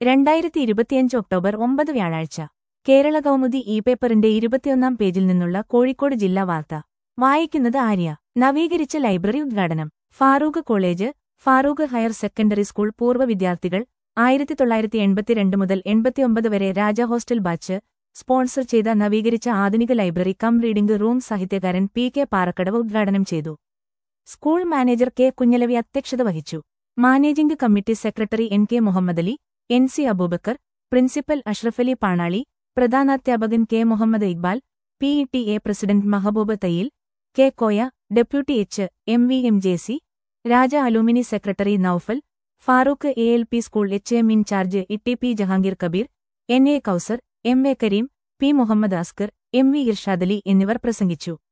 രണ്ടായിരത്തി ഇരുപത്തിയഞ്ച് ഒക്ടോബർ ഒമ്പത് വ്യാഴാഴ്ച കേരള കൗമുദി ഇ പേപ്പറിന്റെ ഇരുപത്തിയൊന്നാം പേജിൽ നിന്നുള്ള കോഴിക്കോട് ജില്ലാ വാർത്ത വായിക്കുന്നത് ആര്യ നവീകരിച്ച ലൈബ്രറി ഉദ്ഘാടനം Farook college Farook higher secondary school പൂർവ്വ വിദ്യാർത്ഥികൾ ആയിരത്തി തൊള്ളായിരത്തി എൺപത്തിരണ്ട് മുതൽ എൺപത്തിയൊമ്പത് വരെ രാജ ഹോസ്റ്റൽ ബാച്ച് സ്പോൺസർ ചെയ്ത നവീകരിച്ച ആധുനിക ലൈബ്രറി കം റീഡിംഗ് റൂം സാഹിത്യകാരൻ പി കെ പാറക്കടവ് ഉദ്ഘാടനം ചെയ്തു സ്കൂൾ മാനേജർ കെ കുഞ്ഞലവി അധ്യക്ഷത വഹിച്ചു managing committee secretary N K Muhammadali N C Abubakar principal Ashrafali Panali പ്രധാനാധ്യാപകൻ K Muhammad Iqbal P E T A president Mahboob Thayyil K Koya deputy H M V M J C Raja alumni secretary Noufal Farook A L P school H M incharge E P Jahangir Kabir N A Kausar M A Kareem P Muhammad Askar M V Irshadali എന്നിവർ പ്രസംഗിച്ചു